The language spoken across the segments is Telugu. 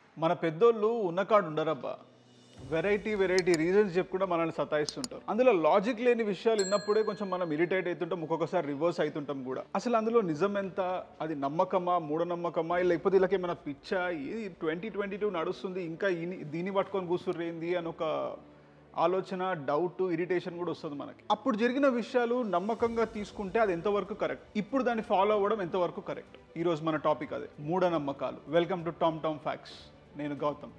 మన పెద్దోళ్ళు ఉన్న కాడు ఉండరబ్బా వెరైటీ వెరైటీ రీజన్స్ చెప్పి కూడా మనల్ని సతాయిస్తుంటారు అందులో లాజిక్ లేని విషయాలు విన్నప్పుడే కొంచెం మనం ఇరిటేట్ అవుతుంటాం ఒక్కొక్కసారి రివర్స్ అవుతుంటాం కూడా అసలు అందులో నిజం ఎంత అది నమ్మకమా మూఢనమ్మకమా లేకపోతే వీళ్ళకి ఏమైనా పిచ్చా ఇది ట్వంటీ ట్వంటీ టూ నడుస్తుంది ఇంకా ఇని- దీన్ని పట్టుకొని కూర్చుర్రేంది అని ఒక ఆలోచన డౌట్ ఇరిటేషన్ కూడా వస్తుంది మనకి అప్పుడు జరిగిన విషయాలు నమ్మకంగా తీసుకుంటే అది ఎంతవరకు కరెక్ట్ ఇప్పుడు దాన్ని ఫాలో అవ్వడం ఎంతవరకు కరెక్ట్ ఈరోజు మన టాపిక్ అదే మూఢనమ్మకాలు welcome to Tom Tom facts నేను గౌతమ్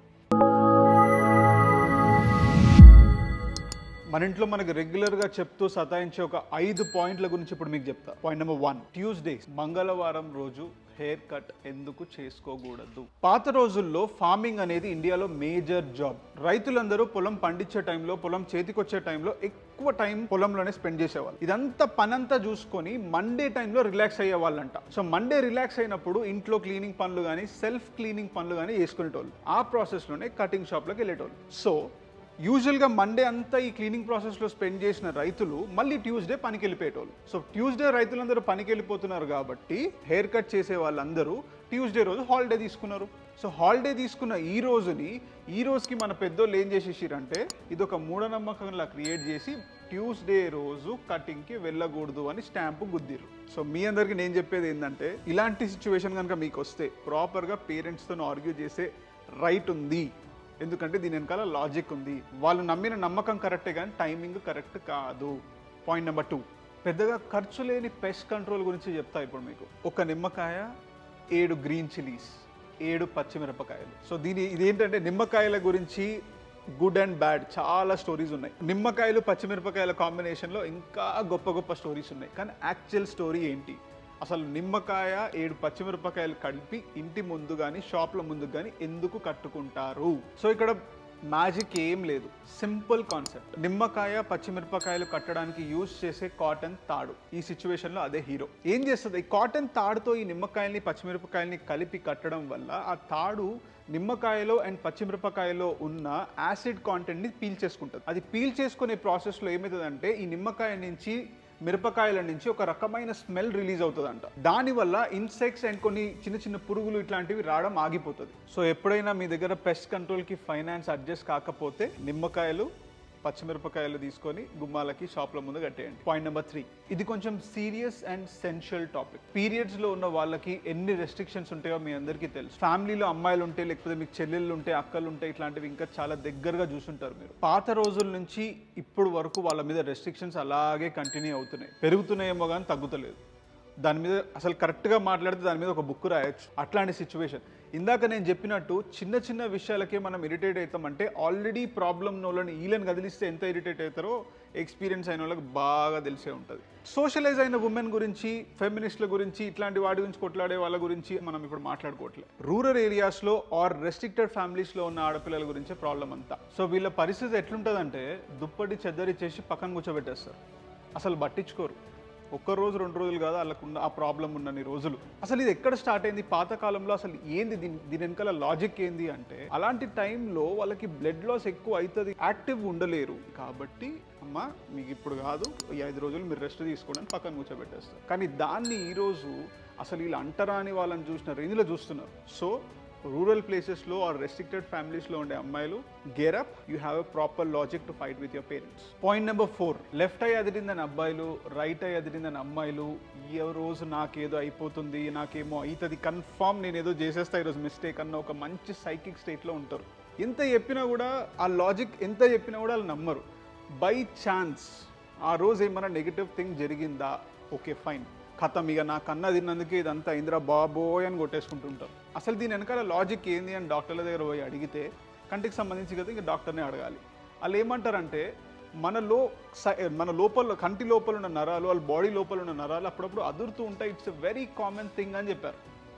మన ఇంట్లో మనకు రెగ్యులర్ గా చెప్తూ సతాయించే ఒక ఐదు పాయింట్ల గురించి ఇప్పుడు మీకు చెప్తా పాయింట్ నెంబర్ వన్ ట్యూస్డే మంగళవారం రోజు హెయిర్ కట్ ఎందుకు చేసుకోకూడదు పాత రోజుల్లో ఫార్మింగ్ అనేది ఇండియాలో మేజర్ జాబ్ రైతులందరూ పొలం పండించే టైంలో పొలం చేతికొచ్చే టైంలో ఎక్కువ టైం పొలంలోనే స్పెండ్ చేసేవాళ్ళు ఇదంతా పనంతా చూసుకొని మండే టైంలో రిలాక్స్ అయ్యే వాళ్ళంట సో మండే రిలాక్స్ అయినప్పుడు ఇంట్లో క్లీనింగ్ పనులు కానీ సెల్ఫ్ క్లీనింగ్ పనులు కానీ చేసుకునేటోళ్ళు ఆ ప్రాసెస్లోనే కటింగ్ షాప్లోకి వెళ్ళేటోళ్ళు సో యూజువల్గా మండే అంతా ఈ క్లీనింగ్ ప్రాసెస్లో స్పెండ్ చేసిన రైతులు మళ్ళీ ట్యూస్డే పనికి వెళ్ళిపోయేటోళ్ళు సో ట్యూస్డే రైతులందరూ పనికి వెళ్ళిపోతున్నారు కాబట్టి హెయిర్ కట్ చేసే వాళ్ళందరూ ట్యూస్డే రోజు హాలిడే తీసుకున్నారు సో హాలిడే తీసుకున్న ఈ రోజుని ఈ రోజుకి మన పెద్దోళ్ళు ఏం చేసేసారంటే ఇది ఒక మూఢనమ్మకంలా క్రియేట్ చేసి ట్యూస్డే రోజు కటింగ్కి వెళ్ళకూడదు అని స్టాంపు గుద్దిరు సో మీ అందరికీ నేను చెప్పేది ఏంటంటే ఇలాంటి సిచ్యువేషన్ కనుక మీకు వస్తే ప్రాపర్గా పేరెంట్స్తో ఆర్గ్యూ చేసే రైట్ ఉంది ఎందుకంటే దీని వెనకాల లాజిక్ ఉంది వాళ్ళు నమ్మిన నమ్మకం కరెక్టే కానీ టైమింగ్ కరెక్ట్ కాదు పాయింట్ నెంబర్ టూ పెద్దగా ఖర్చు లేని పెస్ట్ కంట్రోల్ గురించి చెప్తా ఇప్పుడు మీకు ఒక నిమ్మకాయ ఏడు గ్రీన్ చిల్లీస్ ఏడు పచ్చిమిరపకాయలు సో దీని ఇదేంటంటే నిమ్మకాయల గురించి గుడ్ అండ్ బ్యాడ్ చాలా స్టోరీస్ ఉన్నాయి నిమ్మకాయలు పచ్చిమిరపకాయల కాంబినేషన్లో ఇంకా గొప్ప గొప్ప స్టోరీస్ ఉన్నాయి కానీ యాక్చువల్ స్టోరీ ఏంటి అసలు నిమ్మకాయ ఏడు పచ్చిమిరపకాయలు కలిపి ఇంటి ముందు కానీ షాప్ల ముందు కానీ ఎందుకు కట్టుకుంటారు సో ఇక్కడ మ్యాజిక్ ఏం లేదు సింపుల్ కాన్సెప్ట్ నిమ్మకాయ పచ్చిమిరపకాయలు కట్టడానికి యూజ్ చేసే కాటన్ తాడు ఈ సిచ్యువేషన్లో అదే హీరో ఏం చేస్తుంది ఈ కాటన్ తాడుతో ఈ నిమ్మకాయల్ని పచ్చిమిరపకాయల్ని కలిపి కట్టడం వల్ల ఆ తాడు నిమ్మకాయలో అండ్ పచ్చిమిరపకాయలో ఉన్న యాసిడ్ కాంటెంట్ని పీల్ చేసుకుంటుంది అది పీల్ చేసుకునే ప్రాసెస్లో ఏమవుతుందంటే ఈ నిమ్మకాయ నుంచి మిరపకాయల నుంచి ఒక రకమైన స్మెల్ రిలీజ్ అవుతుందంట దానివల్ల ఇన్సెక్ట్స్ అండ్ కొన్ని చిన్న చిన్న పురుగులు ఇట్లాంటివి రావడం ఆగిపోతుంది సో ఎప్పుడైనా మీ దగ్గర పెస్ట్ కంట్రోల్కి ఫైనాన్స్ అడ్జస్ట్ కాకపోతే నిమ్మకాయలు పచ్చిమిరపకాయలు తీసుకొని గుమ్మాలకి షాప్ల ముందు కట్టేయండి పాయింట్ నెంబర్ త్రీ ఇది కొంచెం serious and essential topic periods లో ఉన్న వాళ్ళకి ఎన్ని రెస్ట్రిక్షన్స్ ఉంటాయో మీ అందరికీ తెలుసు ఫ్యామిలీలో అమ్మాయిలు ఉంటే లేకపోతే మీకు చెల్లెళ్ళు ఉంటే అక్కలు ఉంటే ఇట్లాంటివి ఇంకా చాలా దగ్గరగా చూసుంటారు మీరు పాత రోజుల నుంచి ఇప్పుడు వరకు వాళ్ళ మీద రెస్ట్రిక్షన్స్ అలాగే కంటిన్యూ అవుతున్నాయి పెరుగుతున్నాయేమో కానీ తగ్గుతలేదు దాని మీద అసలు కరెక్ట్గా మాట్లాడితే దాని మీద ఒక బుక్ రాయొచ్చు అట్లాంటి సిచ్యువేషన్ ఇందాక నేను చెప్పినట్టు చిన్న చిన్న విషయాలకే మనం ఇరిటేట్ అవుతామంటే ఆల్రెడీ ప్రాబ్లం వాళ్ళని వీళ్ళని కదిలిస్తే ఎంత ఇరిటేట్ అవుతారో ఎక్స్పీరియన్స్ అయిన వాళ్ళకి బాగా తెలిసే ఉంటుంది సోషలైజ్ అయిన ఉమెన్ గురించి ఫెమినిస్ట్ల గురించి ఇట్లాంటి వాటి గురించి కొట్లాడే వాళ్ళ గురించి మనం ఇప్పుడు మాట్లాడుకోవట్లేదు రూరల్ ఏరియాస్లో ఆర్ రెస్ట్రిక్టెడ్ ఫ్యామిలీస్లో ఉన్న ఆడపిల్లల గురించే ప్రాబ్లం అంతా సో వీళ్ళ పరిస్థితి ఎట్లుంటుందంటే దుప్పటి చెద్దరిచ్చేసి పక్కన కూర్చోబెట్టేస్తారు అసలు పట్టించుకోరు ఒక్క రోజు రెండు రోజులు కాదు వాళ్ళకున్న ఆ ప్రాబ్లం ఉన్నన్ని రోజులు అసలు ఇది ఎక్కడ స్టార్ట్ అయింది పాతకాలంలో అసలు ఏంది దీని దీని వెనకాల లాజిక్ ఏంది అంటే అలాంటి టైంలో వాళ్ళకి బ్లడ్ లాస్ ఎక్కువ అవుతుంది యాక్టివ్ ఉండలేరు కాబట్టి అమ్మ మీకు ఇప్పుడు కాదు ఈ ఐదు రోజులు మీరు రెస్ట్ తీసుకోవడానికి పక్కన కూర్చోబెట్టేస్తారు కానీ దాన్ని ఈరోజు అసలు వీళ్ళు అంటరాని వాళ్ళని చూసిన రేంజ్లో చూస్తున్నారు సో రూరల్ ప్లేసెస్లో ఆర్ రెస్ట్రిక్టెడ్ ఫ్యామిలీస్లో ఉండే అమ్మాయిలు gear up you have a proper logic to fight with your parents point number four left eye అదిరిందని అబ్బాయిలు రైట్ ఐ అదిరిందని అమ్మాయిలు ఈ రోజు నాకేదో అయిపోతుంది నాకేమో అవుతుంది కన్ఫామ్ నేను ఏదో చేసేస్తా ఈరోజు మిస్టేక్ అన్న ఒక మంచి సైకిక్ స్టేట్లో ఉంటారు ఎంత చెప్పినా కూడా ఆ లాజిక్ ఎంత చెప్పినా కూడా వాళ్ళు నమ్మరు బై ఛాన్స్ ఆ రోజు ఏమైనా నెగిటివ్ థింగ్ జరిగిందా ఓకే ఫైన్ ఖతం ఇక నా కన్న తిన్నందుకే ఇదంతా ఇందిరా బాబోయ్ అని కొట్టేసుకుంటుంటారు అసలు దీని వెనకాల లాజిక్ ఏంది అని డాక్టర్ల దగ్గర పోయి అడిగితే కంటికి సంబంధించి కదా ఇంకా డాక్టర్నే అడగాలి వాళ్ళు ఏమంటారంటే మనలో స- మన లోపల కంటి లోపల ఉన్న నరాలు వాళ్ళ బాడీ లోపల ఉన్న నరాలు అప్పుడప్పుడు అదురుతూ ఉంటాయి it's a very common thing అని చెప్పారు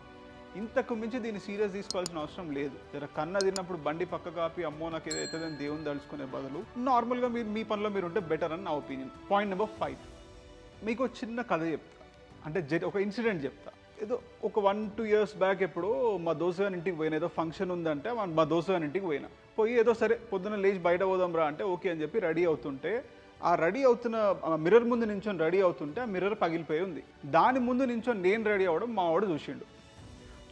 ఇంతకు మించి దీన్ని సీరియస్ తీసుకోవాల్సిన అవసరం లేదు జర కన్న తిన్నప్పుడు బండి పక్క కాపి అమ్మో నాకు ఏదైతే దేవుని తలుచుకునే బదులు నార్మల్గా మీరు మీ పనిలో మీరు ఉంటే బెటర్ అని నా ఒపీనియన్ పాయింట్ నెంబర్ ఫైవ్ మీకు ఒక చిన్న కథ చెప్తా అంటే జరి ఒక ఇన్సిడెంట్ చెప్తా ఏదో ఒక వన్ టూ ఇయర్స్ బ్యాక్ ఎప్పుడో మా దోశ గారి ఇంటికి పోయిన ఏదో ఫంక్షన్ ఉందంటే మా- మా దోశ గారి ఇంటికి పోయినా పోయి ఏదో సరే పొద్దున్న లేచి బయట పోదాం రా అంటే ఓకే అని చెప్పి రెడీ అవుతుంటే ఆ రెడీ అవుతున్న మిర్రర్ ముందు నించొని రెడీ అవుతుంటే ఆ మిర్రర్ పగిలిపోయి ఉంది దాని ముందు నించొని నేను రెడీ అవ్వడం మా వాడు చూసిండు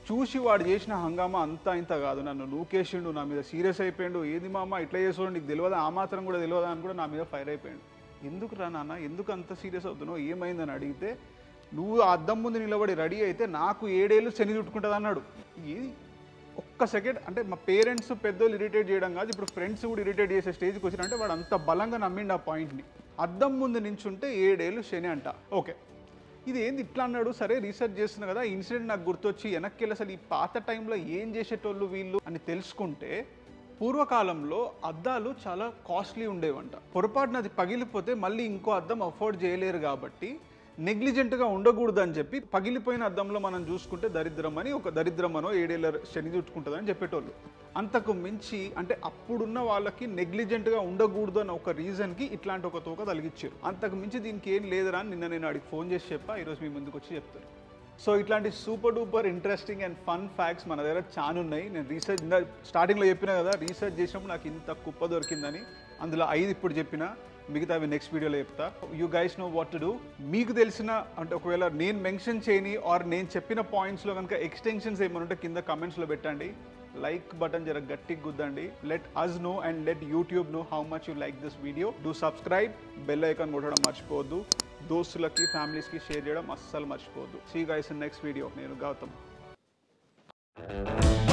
చూసి వాడు చేసిన హంగామా అంతా ఇంత కాదు నన్ను నూకేసిండు నా మీద సీరియస్ అయిపోయిండు ఏది మామ ఇట్లా చేసాడు నీకు తెలియదా ఆ మాత్రం కూడా తెలియదా అని కూడా నా మీద ఫైర్ అయిపోయాడు ఎందుకు రా నాన్న ఎందుకు అంత సీరియస్ అవుతున్నావు ఏమైందని అడిగితే నువ్వు ఆ అద్దం ముందు నిలబడి రెడీ అయితే నాకు ఏడేళ్ళు శని చుట్టుకుంటుంది అన్నాడు ఇది ఒక్క సెకండ్ అంటే మా పేరెంట్స్ పెద్దోళ్ళు ఇరిటేట్ చేయడం కాదు ఇప్పుడు ఫ్రెండ్స్ కూడా ఇరిటేట్ చేసే స్టేజ్కి వచ్చినంటే వాడు అంత బలంగా నమ్మిండు ఆ పాయింట్ని అద్దం ముందు నించుంటే ఏడేళ్ళు శని అంట ఓకే ఇది ఏంది ఇట్లా అన్నాడు సరే రీసెర్చ్ చేస్తున్నా కదా ఈ ఇన్సిడెంట్ నాకు గుర్తొచ్చి వెనక్కి వెళ్ళి అసలు ఈ పాత టైంలో ఏం చేసేటోళ్ళు వీళ్ళు అని తెలుసుకుంటే పూర్వకాలంలో అద్దాలు చాలా కాస్ట్లీ ఉండేవంట పొరపాటున అది పగిలిపోతే మళ్ళీ ఇంకో అద్దం అఫోర్డ్ చేయలేరు కాబట్టి నెగ్లిజెంట్గా ఉండకూడదు అని చెప్పి పగిలిపోయిన అద్దంలో మనం చూసుకుంటే దరిద్రం అని ఒక దరిద్రం అనో ఏడేళ్ళ శని చుట్టుకుంటుందని చెప్పేటోళ్ళు అంతకు మించి అంటే అప్పుడున్న వాళ్ళకి నెగ్లిజెంట్గా ఉండకూడదు అన్న ఒక రీజన్కి ఇట్లాంటి ఒక తోక తలిగిచ్చారు అంతకు మించి దీనికి ఏం లేదురా అని నిన్న నేను అడిగి ఫోన్ చేసి చెప్పా ఈరోజు మీ ముందుకు వచ్చి చెప్తాను సో ఇట్లాంటి super duper interesting and fun facts మన దగ్గర చాలా ఉన్నాయి నేను రీసెర్చ్ స్టార్టింగ్లో చెప్పినా కదా రీసెర్చ్ చేసినప్పుడు నాకు ఇంత కుప్ప దొరికిందని అందులో ఐదు ఇప్పుడు చెప్పిన మిగతా అవి నెక్స్ట్ వీడియోలో చెప్తా you guys know what to do మీకు తెలిసిన అంటే ఒకవేళ నేను మెన్షన్ చేయని ఆర్ నేను చెప్పిన పాయింట్స్లో కనుక ఎక్స్టెన్షన్స్ ఏమైనా ఉంటే కింద కమెంట్స్లో పెట్టండి లైక్ బటన్ జర గట్టిగా గుద్దండి let us know and let YouTube know how much you like this video do subscribe bell icon కొట్టడం మర్చిపోవద్దు దోస్తులకి ఫ్యామిలీస్కి షేర్ చేయడం అస్సలు మర్చిపోవద్దు see guys in next video నేను గౌతమ్